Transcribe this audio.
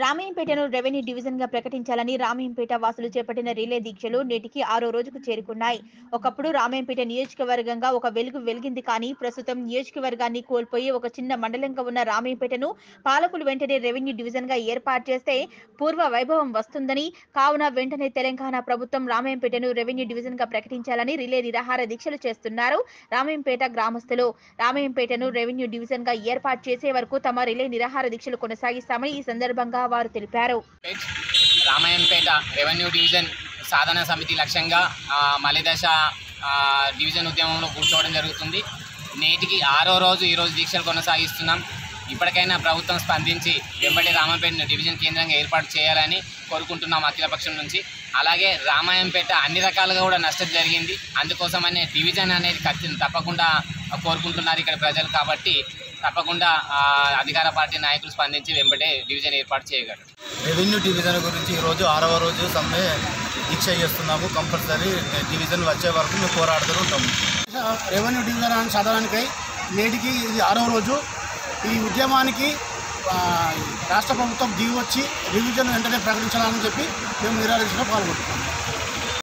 రామయ్యంపేటను revenue division గా ప్రకటించాలని రామయ్యంపేట వాసులు చేపట్టిన రిలే దీక్షలు నేటికి ఆరో రోజుకు చేరుకున్నాయి ఒకప్పుడు రామయ్యంపేట నియోజకవర్గంగా ఒక వెలుగు వెలిగింది కానీ ప్రస్తుతం నియోజకవర్గాన్ని కోల్పోయి ఒక చిన్న మండలంగా ఉన్న రామయ్యంపేటను పాలకులు వెంటనే రెవెన్యూ డివిజన్ గా ఏర్పాటు చేస్తే పూర్వ వైభవం వస్తుందని కావున వెంటనే తెలంగాణ ప్రభుత్వం రామయ్యంపేటను రెవెన్యూ డివిజన్ గా ప్రకటించాలని రిలే నిరాహార దీక్షలు చేస్తున్నారు రామయ్యంపేట గ్రామస్తులు రామయ్యంపేటను రెవెన్యూ డివిజన్ గా ఏర్పాటు చేసే వరకు తమ రిలే నిరాహార దీక్షలు కొనసాగిస్తామని ఈ సందర్భంగా వారు తెలిపారు పేట్ రామాయంపేట రెవెన్యూ డివిజన్ సాధన సమితి లక్ష్యంగా ఆ, మలిదశ ఆ, డివిజన్ ఉద్యమంలో కూర్చోవడం జరుగుతుంది నేటికి ఆరో రోజు ఈరోజు దీక్షలు కొనసాగిస్తున్నాం ఇప్పటికైనా ప్రభుత్వం స్పందించి వెంబడి రామాయంపేట డివిజన్ కేంద్రంగా ఏర్పాటు చేయాలని కోరుకుంటున్నాం అఖిలపక్షం నుంచి అలాగే రామాయంపేట అన్ని రకాలుగా కూడా నష్టం జరిగింది అందుకోసమనే డివిజన్ అనేది ఖచ్చితంగా తప్పకుండా కోరుకుంటున్నారు ఇక్కడ ప్రజలు కాబట్టి తప్పకుండా ఆ, అధికార పార్టీ నాయకులు స్పందించి వెంబడే డివిజన్ ఏర్పాటు చేయగలరు రెవెన్యూ డివిజన్ గురించి ఈరోజు ఆరవ రోజు సమ్మె దీక్ష చేస్తున్నాము కంపల్సరీ డివిజన్ వచ్చే వరకు మేము పోరాడుతూ ఉంటాము రెవెన్యూ డివిజన్ అని చదవడానికై నేటికి ఇది ఆరవ రోజు ఈ ఉద్యమానికి ఆ, రాష్ట్ర ప్రభుత్వం దిగి వచ్చి రివిజన్ వెంటనే ప్రకటించాలని చెప్పి మేము నిరాదీక్షలో పాల్గొంటున్నాం